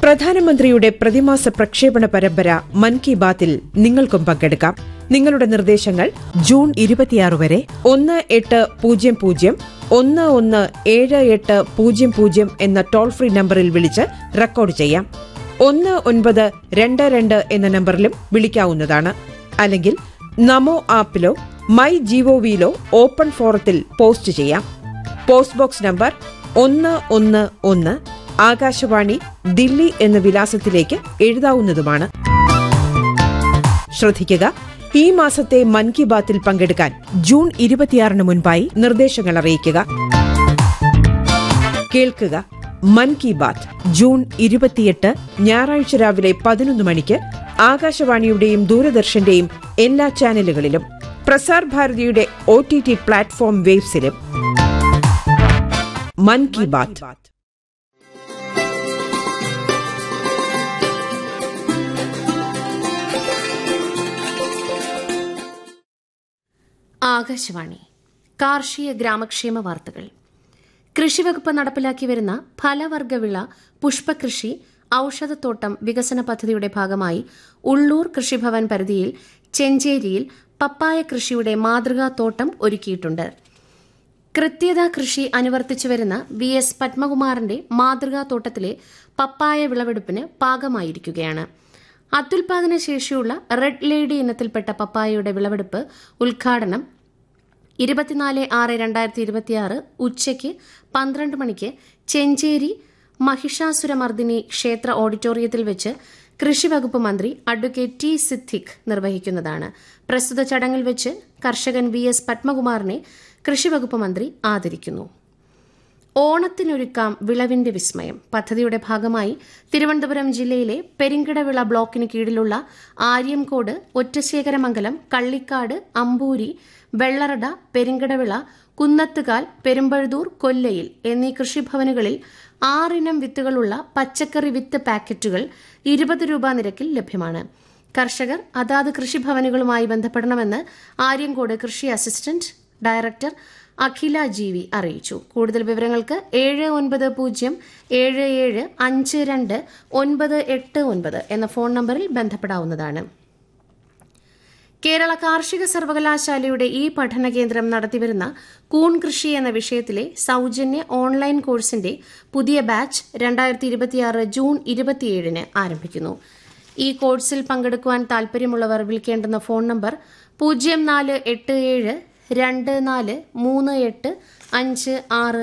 പ്രധാനമന്ത്രിയുടെ പ്രതിമാസ പ്രക്ഷേപണ പരമ്പര മൻ കി ബാത്തിൽ നിങ്ങൾക്കും പങ്കെടുക്കാം നിങ്ങളുടെ നിർദ്ദേശങ്ങൾ ജൂൺ ഇരുപത്തിയാറ് വരെ ഒന്ന് എട്ട് പൂജ്യം പൂജ്യം ഒന്ന് ഒന്ന് ഏഴ് എട്ട് പൂജ്യം പൂജ്യം എന്ന ടോൾ ഫ്രീ നമ്പറിൽ വിളിച്ച് റെക്കോർഡ് ചെയ്യാം ഒന്ന് ഒൻപത് രണ്ട് രണ്ട് എന്ന നമ്പറിലും വിളിക്കാവുന്നതാണ് അല്ലെങ്കിൽ നമോ ആപ്പിലോ മൈ ജിഒവിയിലോ ഓപ്പൺ ഫോറത്തിൽ പോസ്റ്റ് ചെയ്യാം പോസ്റ്റ് ബോക്സ് നമ്പർ ഒന്ന് ഒന്ന് ഒന്ന് ആകാശവാണി ദില്ലി എന്ന വിലാസത്തിലേക്ക് എഴുതാവുന്നതുമാണ് ശ്രദ്ധിക്കുക ഈ മാസത്തെ മൻ കി ബാത്തിൽ പങ്കെടുക്കാൻ ജൂൺ ഇരുപത്തിയാറിന് മുൻപായി നിർദ്ദേശങ്ങൾ അറിയിക്കുക കേൾക്കുക മൻ കി ബാത്ത് ജൂൺ ഇരുപത്തിയെട്ട് ഞായറാഴ്ച രാവിലെ പതിനൊന്ന് മണിക്ക് ആകാശവാണിയുടെയും ദൂരദർശന്റെയും എല്ലാ ചാനലുകളിലും പ്രസാർ ഭാരതിയുടെ ഒ ടി ടി പ്ലാറ്റ്ഫോം വേബ്സിലും മൻ കി ബാത്ത് ആകാശവാണി കാർഷിക ഗ്രാമക്ഷേമ വാർത്തകൾ കൃഷിവകുപ്പ് നടപ്പിലാക്കി വരുന്ന ഫലവർഗവിള പുഷ്പകൃഷി ഔഷധത്തോട്ടം വികസന പദ്ധതിയുടെ ഭാഗമായി ഉള്ളൂർ കൃഷിഭവൻ പരിധിയിൽ ചെഞ്ചേരിയിൽ പപ്പായ കൃഷിയുടെ മാതൃകാത്തോട്ടം ഒരുക്കിയിട്ടുണ്ട് കൃത്യത കൃഷി അനുവർത്തിച്ചു വരുന്ന വി എസ് പത്മകുമാറിന്റെ മാതൃകാത്തോട്ടത്തിലെ പപ്പായ വിളവെടുപ്പിന് പാകമായിരിക്കുകയാണ് അത്യുൽപാദന ശേഷിയുള്ള റെഡ് ലേഡി ഇനത്തിൽപ്പെട്ട പപ്പായയുടെ വിളവെടുപ്പ് ഉദ്ഘാടനം ഇരുപത്തിനാല് ആറ് രണ്ടായിരത്തി ഇരുപത്തിയാറ് ഉച്ചയ്ക്ക് പന്ത്രണ്ട് മണിക്ക് ചെഞ്ചേരി മഹിഷാസുരമർദിനി ക്ഷേത്ര ഓഡിറ്റോറിയത്തിൽ വെച്ച് കൃഷിവകുപ്പ് മന്ത്രി അഡ്വക്കേറ്റ് ടി സിദ്ദിഖ് നിർവഹിക്കുന്നതാണ് പ്രസ്തുത ചടങ്ങിൽ വെച്ച് കർഷകൻ വി എസ് പത്മകുമാറിനെ കൃഷിവകുപ്പ് മന്ത്രി ആദരിക്കുന്നു ഓണത്തിനൊരുക്കാം വിളവിന്റെ വിസ്മയം പദ്ധതിയുടെ ഭാഗമായി തിരുവനന്തപുരം ജില്ലയിലെ പെരിങ്കടവിള ബ്ലോക്കിന് കീഴിലുള്ള ആര്യംകോട് ഒറ്റശേഖരമംഗലം കള്ളിക്കാട് അമ്പൂരി വെള്ളറട പെരിങ്കടവിള കുന്നത്തുകാൽ പെരുമ്പഴുതൂർ കൊല്ലയിൽ എന്നീ കൃഷിഭവനുകളിൽ ആറിനം വിത്തുകളുള്ള പച്ചക്കറി വിത്ത് പാക്കറ്റുകൾ ഇരുപത് രൂപ നിരക്കിൽ ലഭ്യമാണ് കർഷകർ അതാത് കൃഷിഭവനുകളുമായി ബന്ധപ്പെടണമെന്ന് ആര്യങ്കോട് കൃഷി അസിസ്റ്റന്റ് ഡയറക്ടർ അഖില ജീവി അറിയിച്ചു കൂടുതൽ വിവരങ്ങൾക്ക് ഏഴ് ഒൻപത് പൂജ്യം ഏഴ് ഏഴ് അഞ്ച് രണ്ട് ഒൻപത് എട്ട് ഒൻപത് എന്ന ഫോൺ നമ്പറിൽ ബന്ധപ്പെടാവുന്നതാണ് കേരള കാർഷിക സർവകലാശാലയുടെ ഈ പഠന കേന്ദ്രം നടത്തിവരുന്ന കൂൺ കൃഷി എന്ന വിഷയത്തിലെ സൌജന്യ ഓൺലൈൻ കോഴ്സിന്റെ പുതിയ ബാച്ച് രണ്ടായിരത്തി ഇരുപത്തിയാറ് ജൂൺ ഇരുപത്തിയേഴിന് ആരംഭിക്കുന്നു ഈ കോഴ്സിൽ പങ്കെടുക്കുവാൻ താൽപര്യമുള്ളവർ വിളിക്കേണ്ടുന്ന ഫോൺ നമ്പർ പൂജ്യം നാല് എട്ട് ഏഴ് രണ്ട് നാല് മൂന്ന് എട്ട് അഞ്ച് ആറ്